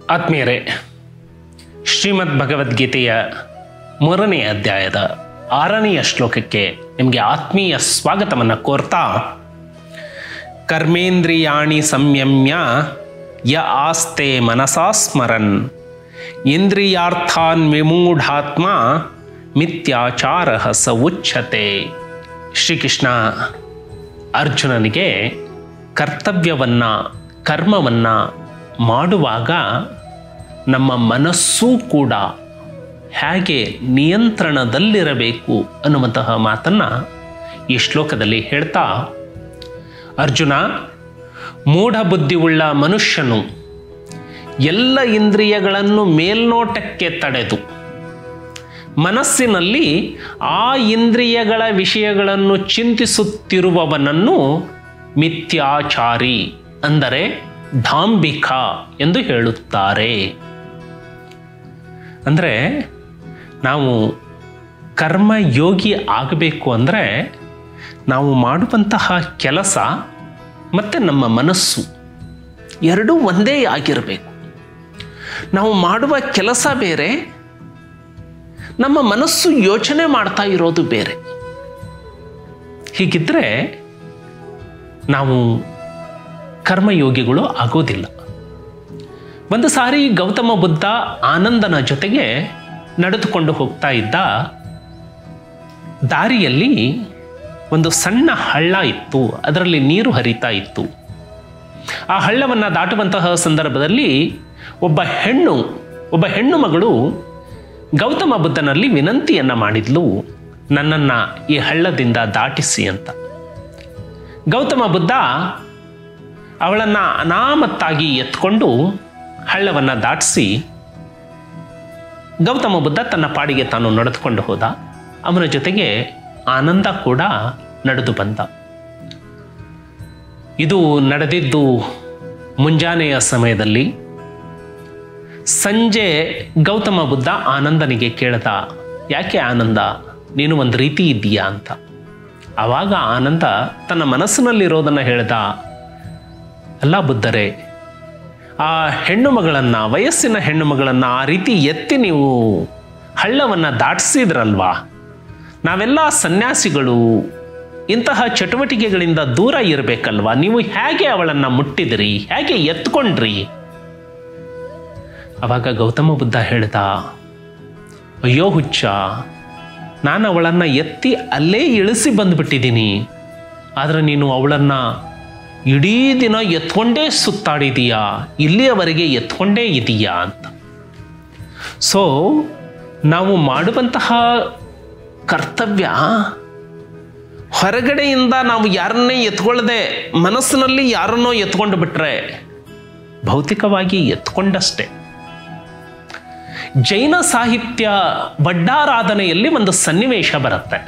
ಆತ್ಮೀಯರೇ ಶ್ರೀಮದ್ ಭಗವದ್ಗೀತೆಯ ಮೂರನೇ ಅಧ್ಯಾಯದ ಆರನೆಯ ಶ್ಲೋಕಕ್ಕೆ ನಿಮಗೆ ಆತ್ಮೀಯ ಸ್ವಾಗತವನ್ನು ಕೋರ್ತಾ ಕರ್ಮೇಂದ್ರಿಯಾಣಿ ಸಂಯಮ್ಯ ಯ ಆಸ್ತೆ ಮನಸಾ ಸ್ಮರನ್ ಇಂದ್ರಿಯಾರ್ಥಾನ್ ವಿಮೂಢಾತ್ಮ ಮಿಥ್ಯಾಚಾರ ಸ ಉಚ್ಯತೆ ಶ್ರೀಕೃಷ್ಣ ಅರ್ಜುನನಿಗೆ ಕರ್ತವ್ಯವನ್ನು ಕರ್ಮವನ್ನು ಮಾಡುವಾಗ ನಮ್ಮ ಮನಸ್ಸೂ ಕೂಡ ಹೇಗೆ ನಿಯಂತ್ರಣದಲ್ಲಿರಬೇಕು ಅನ್ನುವಂತಹ ಮಾತನ್ನು ಈ ಶ್ಲೋಕದಲ್ಲಿ ಹೇಳ್ತಾ ಅರ್ಜುನ ಮೂಢಬುದ್ಧಿಯುಳ್ಳ ಮನುಷ್ಯನು ಎಲ್ಲ ಇಂದ್ರಿಯಗಳನ್ನು ಮೇಲ್ನೋಟಕ್ಕೆ ತಡೆದು ಮನಸ್ಸಿನಲ್ಲಿ ಆ ಇಂದ್ರಿಯಗಳ ವಿಷಯಗಳನ್ನು ಚಿಂತಿಸುತ್ತಿರುವವನನ್ನು ಮಿಥ್ಯಾಚಾರಿ ಅಂದರೆ ಧಾಂಬಿಕ ಎಂದು ಹೇಳುತ್ತಾರೆ ಅಂದರೆ ನಾವು ಕರ್ಮಯೋಗಿ ಆಗಬೇಕು ಅಂದರೆ ನಾವು ಮಾಡುವಂತಹ ಕೆಲಸ ಮತ್ತು ನಮ್ಮ ಮನಸ್ಸು ಎರಡೂ ಒಂದೇ ಆಗಿರಬೇಕು ನಾವು ಮಾಡುವ ಕೆಲಸ ಬೇರೆ ನಮ್ಮ ಮನಸ್ಸು ಯೋಚನೆ ಮಾಡ್ತಾ ಇರೋದು ಬೇರೆ ಹೀಗಿದ್ದರೆ ನಾವು ಕರ್ಮಯೋಗಿಗಳು ಆಗೋದಿಲ್ಲ ಒಂದು ಸಾರಿ ಗೌತಮ ಬುದ್ಧ ಆನಂದನ ಜೊತೆಗೆ ನಡೆದುಕೊಂಡು ಹೋಗ್ತಾ ಇದ್ದ ದಾರಿಯಲ್ಲಿ ಒಂದು ಸಣ್ಣ ಹಳ್ಳ ಇತ್ತು ಅದರಲ್ಲಿ ನೀರು ಹರಿತಾ ಇತ್ತು ಆ ಹಳ್ಳವನ್ನು ದಾಟುವಂತಹ ಸಂದರ್ಭದಲ್ಲಿ ಒಬ್ಬ ಹೆಣ್ಣು ಒಬ್ಬ ಹೆಣ್ಣು ಮಗಳು ಗೌತಮ ಬುದ್ಧನಲ್ಲಿ ವಿನಂತಿಯನ್ನು ಮಾಡಿದ್ಲು ನನ್ನನ್ನು ಈ ಹಳ್ಳದಿಂದ ದಾಟಿಸಿ ಅಂತ ಗೌತಮ ಬುದ್ಧ ಅವಳನ್ನು ಅನಾಮತ್ತಾಗಿ ಎತ್ಕೊಂಡು ಹಳ್ಳವನ್ನು ದಾಟಿಸಿ ಗೌತಮ ಬುದ್ಧ ತನ್ನ ಪಾಡಿಗೆ ತಾನು ನಡೆದುಕೊಂಡು ಹೋದ ಅವನ ಜೊತೆಗೆ ಆನಂದ ಕೂಡ ನಡೆದು ಬಂದ ಇದು ನಡೆದಿದ್ದು ಮುಂಜಾನೆಯ ಸಮಯದಲ್ಲಿ ಸಂಜೆ ಗೌತಮ ಬುದ್ಧ ಆನಂದನಿಗೆ ಕೇಳ್ದ ಯಾಕೆ ಆನಂದ ನೀನು ಒಂದು ರೀತಿ ಇದ್ದೀಯಾ ಅಂತ ಆವಾಗ ಆನಂದ ತನ್ನ ಮನಸ್ಸಿನಲ್ಲಿರೋದನ್ನು ಹೇಳ್ದ ಅಲ್ಲ ಬುದ್ಧರೇ ಆ ಹೆಣ್ಣು ಮಗಳನ್ನು ವಯಸ್ಸಿನ ಹೆಣ್ಣು ಮಗಳನ್ನು ಆ ರೀತಿ ಎತ್ತಿ ನೀವು ಹಳ್ಳವನ್ನು ದಾಟಿಸಿದ್ರಲ್ವಾ ನಾವೆಲ್ಲ ಸನ್ಯಾಸಿಗಳು ಇಂತಹ ಚಟುವಟಿಕೆಗಳಿಂದ ದೂರ ಇರಬೇಕಲ್ವಾ ನೀವು ಹೇಗೆ ಅವಳನ್ನು ಮುಟ್ಟಿದ್ರಿ ಹೇಗೆ ಎತ್ಕೊಂಡ್ರಿ ಅವಾಗ ಗೌತಮ ಬುದ್ಧ ಹೇಳ್ದ ಅಯ್ಯೋ ಹುಚ್ಚ ನಾನು ಅವಳನ್ನು ಎತ್ತಿ ಅಲ್ಲೇ ಇಳಿಸಿ ಬಂದುಬಿಟ್ಟಿದ್ದೀನಿ ಆದರೆ ನೀನು ಅವಳನ್ನು ಇಡೀ ದಿನ ಎತ್ಕೊಂಡೇ ಸುತ್ತಾಡಿದೀಯಾ ಇಲ್ಲಿಯವರೆಗೆ ಎತ್ಕೊಂಡೇ ಇದೀಯಾ ಅಂತ ಸೊ ನಾವು ಮಾಡುವಂತಹ ಕರ್ತವ್ಯ ಹೊರಗಡೆಯಿಂದ ನಾವು ಯಾರನ್ನೇ ಎತ್ಕೊಳ್ಳದೆ ಮನಸ್ಸಿನಲ್ಲಿ ಯಾರನ್ನೋ ಎತ್ಕೊಂಡು ಬಿಟ್ರೆ ಭೌತಿಕವಾಗಿ ಎತ್ಕೊಂಡಷ್ಟೇ ಜೈನ ಸಾಹಿತ್ಯ ಬಡ್ಡಾರಾಧನೆಯಲ್ಲಿ ಒಂದು ಸನ್ನಿವೇಶ ಬರುತ್ತೆ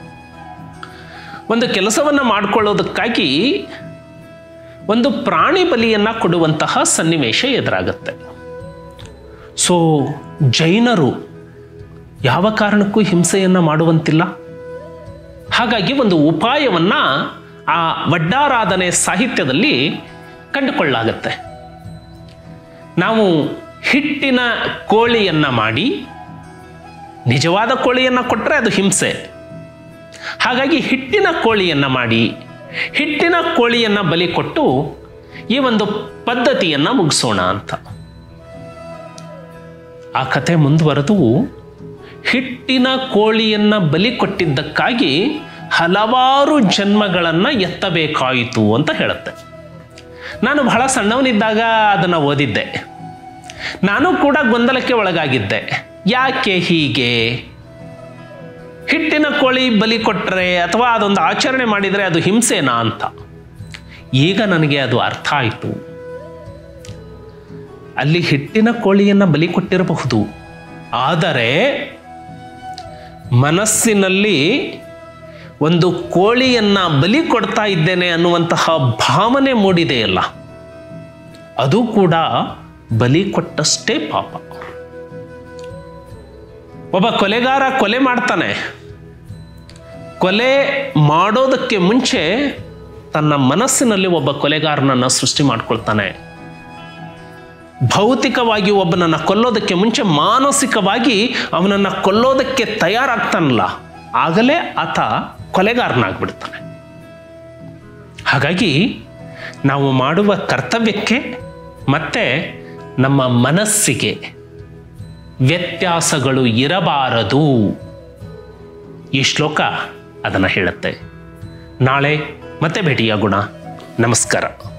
ಒಂದು ಕೆಲಸವನ್ನು ಮಾಡಿಕೊಳ್ಳೋದಕ್ಕಾಗಿ ಒಂದು ಪ್ರಾಣಿ ಬಲಿಯನ್ನು ಕೊಡುವಂತಹ ಸನ್ನಿವೇಶ ಎದುರಾಗುತ್ತೆ ಸೊ ಜೈನರು ಯಾವ ಕಾರಣಕ್ಕೂ ಹಿಂಸೆಯನ್ನು ಮಾಡುವಂತಿಲ್ಲ ಹಾಗಾಗಿ ಒಂದು ಉಪಾಯವನ್ನು ಆ ವಡ್ಡಾರಾಧನೆ ಸಾಹಿತ್ಯದಲ್ಲಿ ಕಂಡುಕೊಳ್ಳಾಗತ್ತೆ ನಾವು ಹಿಟ್ಟಿನ ಕೋಳಿಯನ್ನು ಮಾಡಿ ನಿಜವಾದ ಕೋಳಿಯನ್ನು ಕೊಟ್ಟರೆ ಅದು ಹಿಂಸೆ ಹಾಗಾಗಿ ಹಿಟ್ಟಿನ ಕೋಳಿಯನ್ನು ಮಾಡಿ ಹಿಟ್ಟಿನ ಕೋಳಿಯನ್ನು ಬಲಿ ಕೊಟ್ಟು ಈ ಒಂದು ಪದ್ಧತಿಯನ್ನು ಮುಗಿಸೋಣ ಅಂತ ಆ ಕತೆ ಮುಂದುವರೆದು ಹಿಟ್ಟಿನ ಕೋಳಿಯನ್ನು ಬಲಿ ಕೊಟ್ಟಿದ್ದಕ್ಕಾಗಿ ಹಲವಾರು ಜನ್ಮಗಳನ್ನು ಎತ್ತಬೇಕಾಯಿತು ಅಂತ ಹೇಳುತ್ತೆ ನಾನು ಬಹಳ ಸಣ್ಣವನಿದ್ದಾಗ ಅದನ್ನು ಓದಿದ್ದೆ ನಾನು ಕೂಡ ಗೊಂದಲಕ್ಕೆ ಒಳಗಾಗಿದ್ದೆ ಯಾಕೆ ಹೀಗೆ ಹಿಟ್ಟಿನ ಕೋಳಿ ಬಲಿ ಕೊಟ್ಟರೆ ಅಥವಾ ಅದೊಂದು ಆಚರಣೆ ಮಾಡಿದರೆ ಅದು ಹಿಂಸೆನಾ ಅಂತ ಈಗ ನನಗೆ ಅದು ಅರ್ಥ ಆಯಿತು ಅಲ್ಲಿ ಹಿಟ್ಟಿನ ಕೋಳಿಯನ್ನು ಬಲಿ ಕೊಟ್ಟಿರಬಹುದು ಆದರೆ ಮನಸ್ಸಿನಲ್ಲಿ ಒಂದು ಕೋಳಿಯನ್ನು ಬಲಿ ಕೊಡ್ತಾ ಇದ್ದೇನೆ ಅನ್ನುವಂತಹ ಭಾವನೆ ಮೂಡಿದೆಯಲ್ಲ ಅದು ಕೂಡ ಬಲಿ ಕೊಟ್ಟಷ್ಟೇ ಪಾಪ ಒಬ್ಬ ಕೊಲೆಗಾರ ಕೊಲೆ ಮಾಡ್ತಾನೆ ಕೊಲೆ ಮಾಡೋದಕ್ಕೆ ಮುಂಚೆ ತನ್ನ ಮನಸ್ಸಿನಲ್ಲಿ ಒಬ್ಬ ಕೊಲೆಗಾರನನ್ನು ಸೃಷ್ಟಿ ಮಾಡ್ಕೊಳ್ತಾನೆ ಭೌತಿಕವಾಗಿ ಒಬ್ಬನನ್ನು ಕೊಲ್ಲೋದಕ್ಕೆ ಮುಂಚೆ ಮಾನಸಿಕವಾಗಿ ಅವನನ್ನು ಕೊಲ್ಲೋದಕ್ಕೆ ತಯಾರಾಗ್ತಾನಲ್ಲ ಆಗಲೇ ಆತ ಕೊಲೆಗಾರನಾಗ್ಬಿಡ್ತಾನೆ ಹಾಗಾಗಿ ನಾವು ಮಾಡುವ ಕರ್ತವ್ಯಕ್ಕೆ ಮತ್ತೆ ನಮ್ಮ ಮನಸ್ಸಿಗೆ ವ್ಯತ್ಯಾಸಗಳು ಇರಬಾರದು ಈ ಶ್ಲೋಕ ಅದನ್ನು ಹೇಳುತ್ತೆ ನಾಳೆ ಮತ್ತೆ ಭೇಟಿಯಾಗೋಣ ನಮಸ್ಕಾರ